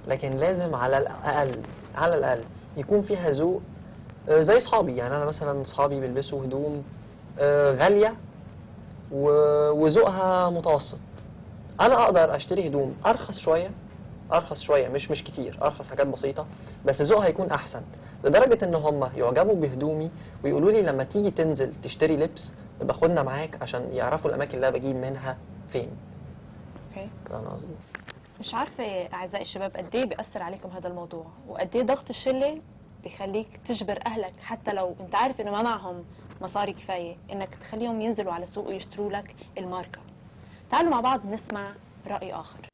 لكن لازم على الاقل على الاقل يكون فيها ذوق آه، زي اصحابي يعني انا مثلا اصحابي بيلبسوا هدوم آه، غاليه و- وذوقها متوسط انا اقدر اشتري هدوم ارخص شويه ارخص شويه مش مش كتير ارخص حاجات بسيطه بس ذوقها يكون احسن لدرجه ان هم يعجبوا بهدومي ويقولوا لي لما تيجي تنزل تشتري لبس يبقى خدنا معاك عشان يعرفوا الاماكن اللي انا بجيب منها فين اوكي فاهم قصدي مش عارفه اعزائي الشباب قد ايه بياثر عليكم هذا الموضوع وقد ايه ضغط الشله بيخليك تجبر اهلك حتى لو انت عارف انه ما معهم مصاري كفايه انك تخليهم ينزلوا على السوق ويشتروا لك الماركه تعالوا مع بعض نسمع راي اخر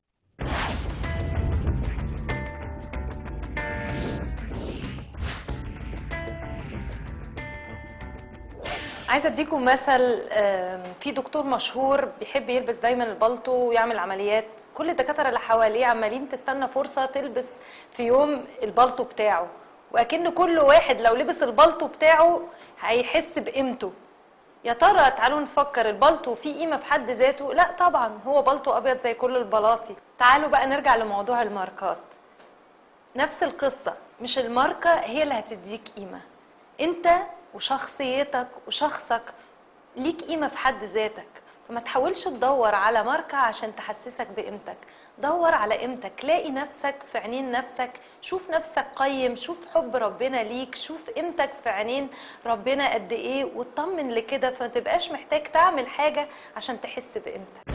عايزه اديكم مثل آم، في دكتور مشهور بيحب يلبس دايما البلطو ويعمل عمليات كل الدكاتره اللي حواليه عمالين تستنى فرصه تلبس في يوم البلطو بتاعه واكن كل واحد لو لبس البلطو بتاعه هيحس بقيمته يا ترى تعالوا نفكر البلطو فيه قيمه في حد ذاته لا طبعا هو بلطو ابيض زي كل البلاطي تعالوا بقى نرجع لموضوع الماركات نفس القصة مش الماركة هي اللي هتديك قيمة انت وشخصيتك وشخصك ليك قيمة في حد ذاتك فما تحاولش تدور على ماركة عشان تحسسك بقيمتك دور على قيمتك لاقي نفسك في عينين نفسك شوف نفسك قيم شوف حب ربنا ليك شوف قيمتك في عينين ربنا قد ايه واطمن لكده فما تبقاش محتاج تعمل حاجة عشان تحس بقيمتك